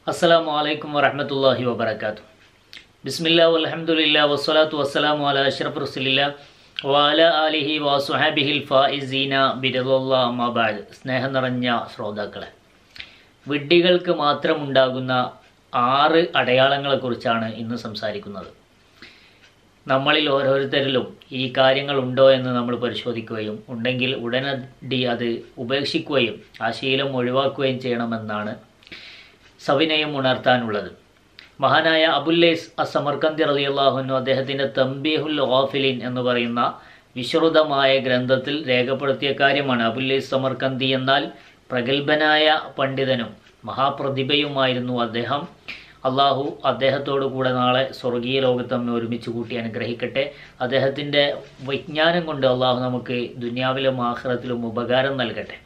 അസ്സലാമു അലൈക്കും വറഹ്മത്തുള്ളാഹി വബറകാത്തു ബിസ്മില്ലാ വൽഹംദുലില്ലാ വസ്സലാത്തു വസ്സലാമു അലാ അഷ്റഫ് റസൂലില്ലാ വഅല ആലിഹി വസുഹബിഹിൽ ഫായിസീന ബിറദുല്ലാ അമ്മാ ബഅദ് സ്നേഹം നിറഞ്ഞ ശ്രോതാക്കളെ വിഡ്ഢികൾക്ക് മാത്രമുണ്ടാകുന്ന ആറ് അടയാളങ്ങളെക്കുറിച്ചാണ് ഇന്ന് സംസാരിക്കുന്നത് നമ്മളിൽ ഓരോരുത്തരിലും ഈ കാര്യങ്ങൾ ഉണ്ടോ എന്ന് നമ്മൾ പരിശോധിക്കുകയും ഉണ്ടെങ്കിൽ ഉടനടി അത് ഉപേക്ഷിക്കുകയും ആ ശീലം ഒഴിവാക്കുകയും ചെയ്യണമെന്നാണ് സവിനയം ഉണർത്താനുള്ളത് മഹാനായ അബുല്ലേസ് അസമർക്കന്തി റളിയല്ലാഹുനു അദ്ദേഹത്തിൻ്റെ തംബീഹുൽ ഗാഫിലിൻ എന്ന് പറയുന്ന വിശ്രുതമായ ഗ്രന്ഥത്തിൽ രേഖപ്പെടുത്തിയ കാര്യമാണ് അബുല്ലേസ് സമർക്കന്തി എന്നാൽ പ്രഗത്ഭനായ പണ്ഡിതനും മഹാപ്രതിഭയുമായിരുന്നു അദ്ദേഹം അള്ളാഹു അദ്ദേഹത്തോടു കൂടെ നാളെ സ്വർഗീയ ലോകത്ത് നമ്മെ ഒരുമിച്ച് കൂട്ടി അനുഗ്രഹിക്കട്ടെ അദ്ദേഹത്തിൻ്റെ വിജ്ഞാനം കൊണ്ട് അള്ളാഹു നമുക്ക് ദുനിയാവിലും ആഹ്റത്തിലും ഉപകാരം നൽകട്ടെ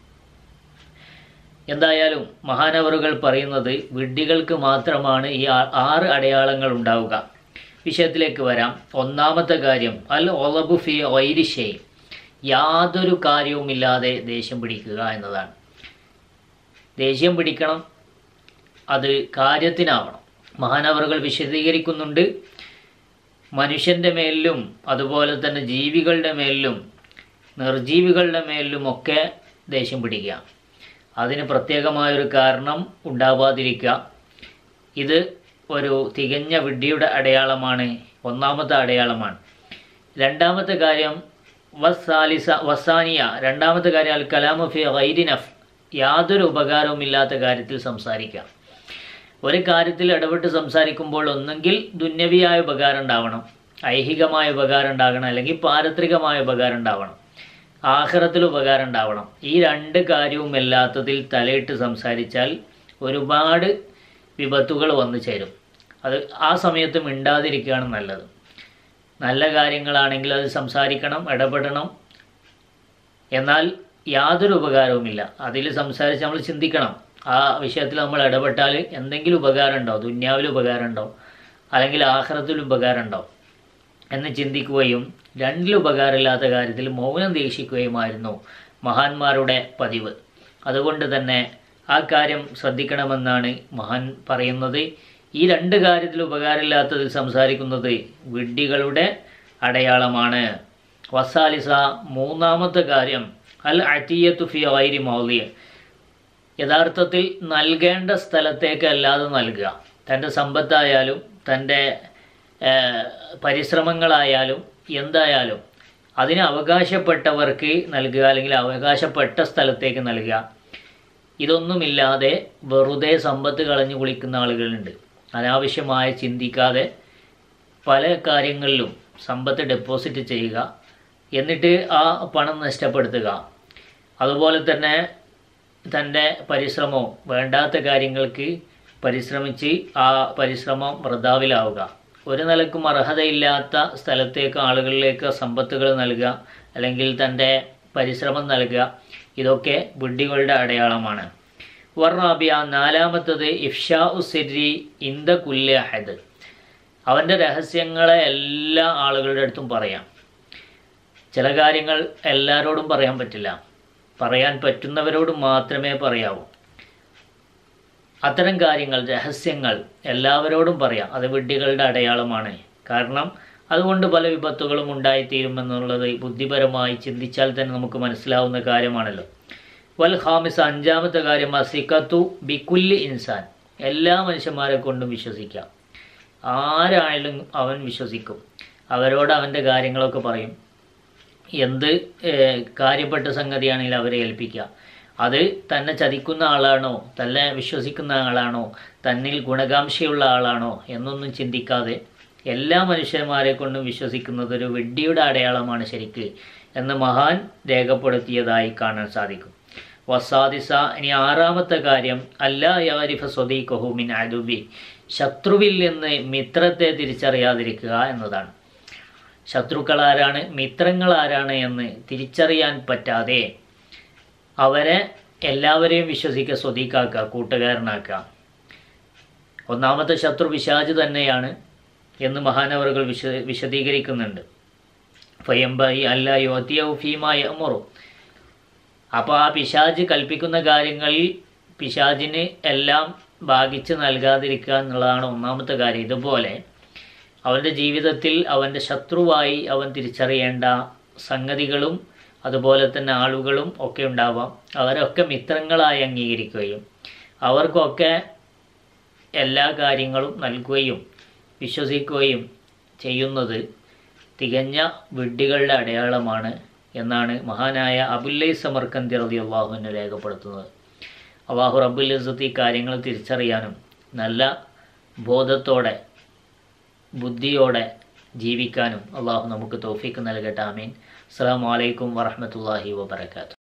എന്തായാലും മഹാനവറുകൾ പറയുന്നത് വിഡ്ഢികൾക്ക് മാത്രമാണ് ഈ ആ- ആറ് അടയാളങ്ങൾ ഉണ്ടാവുക വിഷയത്തിലേക്ക് വരാം ഒന്നാമത്തെ കാര്യം അൽ ഒലബു ഫി ഐരിഷേ യാതൊരു കാര്യവുമില്ലാതെ ദേഷ്യം പിടിക്കുക എന്നതാണ് ദേഷ്യം പിടിക്കണം അത് കാര്യത്തിനാവണം മഹാനവറുകൾ വിശദീകരിക്കുന്നുണ്ട് മനുഷ്യൻ്റെ മേലിലും അതുപോലെ തന്നെ ജീവികളുടെ മേലിലും നിർജീവികളുടെ മേലിലുമൊക്കെ ദേഷ്യം പിടിക്കുക അതിന് പ്രത്യേകമായൊരു കാരണം ഉണ്ടാവാതിരിക്കുക ഇത് ഒരു തികഞ്ഞ വിഡ്ഢിയുടെ അടയാളമാണ് ഒന്നാമത്തെ അടയാളമാണ് രണ്ടാമത്തെ കാര്യം വസാലിസ വസാനിയ രണ്ടാമത്തെ കാര്യം അൽ കലാമു ഫി ഗൈരിനഫ് യാതൊരു ഉപകാരവുമില്ലാത്ത കാര്യത്തിൽ സംസാരിക്കുക ഒരു കാര്യത്തിൽ ഇടപെട്ട് സംസാരിക്കുമ്പോൾ ഒന്നെങ്കിൽ ദുന്യവിയായ ഉപകാരം ഉണ്ടാവണം ഐഹികമായ ഉപകാരം ഉണ്ടാകണം അല്ലെങ്കിൽ പാരത്രികമായ ഉപകാരം ഉണ്ടാവണം ആഹ്റത്തിൽ ഉപകാരം ഉണ്ടാവണം ഈ രണ്ട് കാര്യവും ഇല്ലാത്തതിൽ തലയിട്ട് സംസാരിച്ചാൽ ഒരുപാട് വിപത്തുകൾ വന്നു ചേരും അത് ആ സമയത്ത് മിണ്ടാതിരിക്കുകയാണ് നല്ലത് നല്ല കാര്യങ്ങളാണെങ്കിൽ അത് സംസാരിക്കണം ഇടപെടണം എന്നാൽ യാതൊരു ഉപകാരവുമില്ല അതിൽ സംസാരിച്ച് നമ്മൾ ചിന്തിക്കണം ആ വിഷയത്തിൽ നമ്മൾ ഇടപെട്ടാൽ എന്തെങ്കിലും ഉപകാരം ഉണ്ടോ ദുന്യാവിൽ ഉപകാരം ഉണ്ടോ അല്ലെങ്കിൽ ആഹ്റത്തിൽ ഉപകാരം ഉണ്ടോ എന്ന് ചിന്തിക്കുകയും രണ്ടിൽ ഉപകാരമില്ലാത്ത കാര്യത്തിൽ മൗനം ദീക്ഷിക്കുകയുമായിരുന്നു മഹാന്മാരുടെ പതിവ് അതുകൊണ്ട് തന്നെ ആ കാര്യം ശ്രദ്ധിക്കണമെന്നാണ് മഹാൻ പറയുന്നത് ഈ രണ്ട് കാര്യത്തിൽ ഉപകാരമില്ലാത്തതിൽ സംസാരിക്കുന്നത് വിഡ്ഢികളുടെ അടയാളമാണ് വസാലിസ മൂന്നാമത്തെ കാര്യം അൽ അറ്റിയത്തു ഫി ഐരി മൗലിയ യഥാർത്ഥത്തിൽ നൽകേണ്ട സ്ഥലത്തേക്ക് അല്ലാതെ നൽകുക തൻ്റെ സമ്പത്തായാലും തൻ്റെ ഏഹ്, പരിശ്രമങ്ങളായാലും എന്തായാലും അതിന് അവകാശപ്പെട്ടവർക്ക് നൽകുക അല്ലെങ്കിൽ അവകാശപ്പെട്ട സ്ഥലത്തേക്ക് നൽകുക ഇതൊന്നുമില്ലാതെ വെറുതെ സമ്പത്ത് കളഞ്ഞു കുളിക്കുന്ന ആളുകളുണ്ട് അനാവശ്യമായി ചിന്തിക്കാതെ പല കാര്യങ്ങളിലും സമ്പത്ത് ഡെപ്പോസിറ്റ് ചെയ്യുക എന്നിട്ട് ആ പണം നഷ്ടപ്പെടുത്തുക അതുപോലെ തന്നെ തൻ്റെ പരിശ്രമവും വേണ്ടാത്ത കാര്യങ്ങൾക്ക് പരിശ്രമിച്ച് ആ പരിശ്രമം വൃതാവിലാവുക ഒരു നിലക്കും അർഹതയില്ലാത്ത സ്ഥലത്തേക്ക് ആളുകളിലേക്ക് സമ്പത്തുകൾ നൽകുക അല്ലെങ്കിൽ തൻ്റെ പരിശ്രമം നൽകുക ഇതൊക്കെ ബുദ്ധികളുടെ അടയാളമാണ് വർറാബിയ നാലാമത്തത് ഇഫ്ഷാ ഉസിരി ഇന്ദ കുല്യ അഹദ് അവൻ്റെ രഹസ്യങ്ങളെ എല്ലാ ആളുകളുടെ അടുത്തും പറയാം ചില കാര്യങ്ങൾ എല്ലാവരോടും പറയാൻ പറ്റില്ല പറയാൻ പറ്റുന്നവരോട് മാത്രമേ പറയാവൂ അത്തരം കാര്യങ്ങൾ രഹസ്യങ്ങൾ എല്ലാവരോടും പറയാം അത് വിഡ്ഢികളുടെ അടയാളമാണ് കാരണം അതുകൊണ്ട് പല വിപത്തുകളും ഉണ്ടായിത്തീരുമെന്നുള്ളത് ബുദ്ധിപരമായി ചിന്തിച്ചാൽ തന്നെ നമുക്ക് മനസ്സിലാവുന്ന കാര്യമാണല്ലോ വൽ ഹാമിസ് അഞ്ചാമത്തെ കാര്യം അസിക്കത്തു ബിക്കുല്ലി ഇൻസാൻ എല്ലാ മനുഷ്യന്മാരെ കൊണ്ടും വിശ്വസിക്കാം ആരായാലും അവൻ വിശ്വസിക്കും അവരോട് അവൻ്റെ കാര്യങ്ങളൊക്കെ പറയും എന്ത് ഏഹ്, കാര്യപ്പെട്ട സംഗതിയാണെങ്കിൽ അവരെ ഏൽപ്പിക്കുക അത് തന്നെ ചതിക്കുന്ന ആളാണോ തന്നെ വിശ്വസിക്കുന്ന ആളാണോ തന്നിൽ ഗുണകാംക്ഷയുള്ള ആളാണോ എന്നൊന്നും ചിന്തിക്കാതെ എല്ലാ മനുഷ്യന്മാരെ കൊണ്ടും വിശ്വസിക്കുന്നത് ഒരു വിഡ്ഢിയുടെ അടയാളമാണ് ശരിക്ക് എന്ന് മഹാൻ രേഖപ്പെടുത്തിയതായി കാണാൻ സാധിക്കും വസാദിസ ഇനി ആറാമത്തെ കാര്യം അല്ലാ യാരിഫ സ്വദീഖഹു മിൻ അദുബി ശത്രുവിൽ നിന്ന് മിത്രത്തെ തിരിച്ചറിയാതിരിക്കുക എന്നതാണ് ശത്രുക്കൾ ആരാണ് മിത്രങ്ങൾ ആരാണ് എന്ന് തിരിച്ചറിയാൻ പറ്റാതെ അവരെ എല്ലാവരെയും വിശ്വസിക്കുക സ്വദീക്കാക്കുക കൂട്ടുകാരനാക്കുക ഒന്നാമത്തെ ശത്രു പിശാജ് തന്നെയാണ് എന്ന് മഹാനവറുകൾ വിശ വിശദീകരിക്കുന്നുണ്ട് ഫയംബായി അല്ല യോത്തിയു ഫീമായ അമറു അപ്പോൾ ആ പിശാജ് കൽപ്പിക്കുന്ന കാര്യങ്ങളിൽ പിശാജിന് എല്ലാം ഭാഗിച്ച് നൽകാതിരിക്കുക എന്നുള്ളതാണ് ഒന്നാമത്തെ കാര്യം ഇതുപോലെ അവൻ്റെ ജീവിതത്തിൽ അവൻ്റെ ശത്രുവായി അവൻ തിരിച്ചറിയേണ്ട സംഗതികളും അതുപോലെ തന്നെ ആളുകളും ഒക്കെ ഉണ്ടാവാം അവരൊക്കെ മിത്രങ്ങളായി അംഗീകരിക്കുകയും അവർക്കൊക്കെ എല്ലാ കാര്യങ്ങളും നൽകുകയും വിശ്വസിക്കുകയും ചെയ്യുന്നത് തികഞ്ഞ വിഡ്ഢികളുടെ അടയാളമാണ് എന്നാണ് മഹാനായ അബുല്ലൈ സമർക്കന്തി റതി അള്ളാഹുവിനെ രേഖപ്പെടുത്തുന്നത് അള്ളാഹു റബ്ബുൽ ഇസത്ത് ഈ കാര്യങ്ങൾ തിരിച്ചറിയാനും നല്ല ബോധത്തോടെ ബുദ്ധിയോടെ ജീവിക്കാനും അള്ളാഹു നമുക്ക് തൗഫീക്ക് നൽകട്ടെ ആമീൻ അസ്സാം വലൈക്കും വറഹമത്തല്ലാഹി വബർക്കാത്തു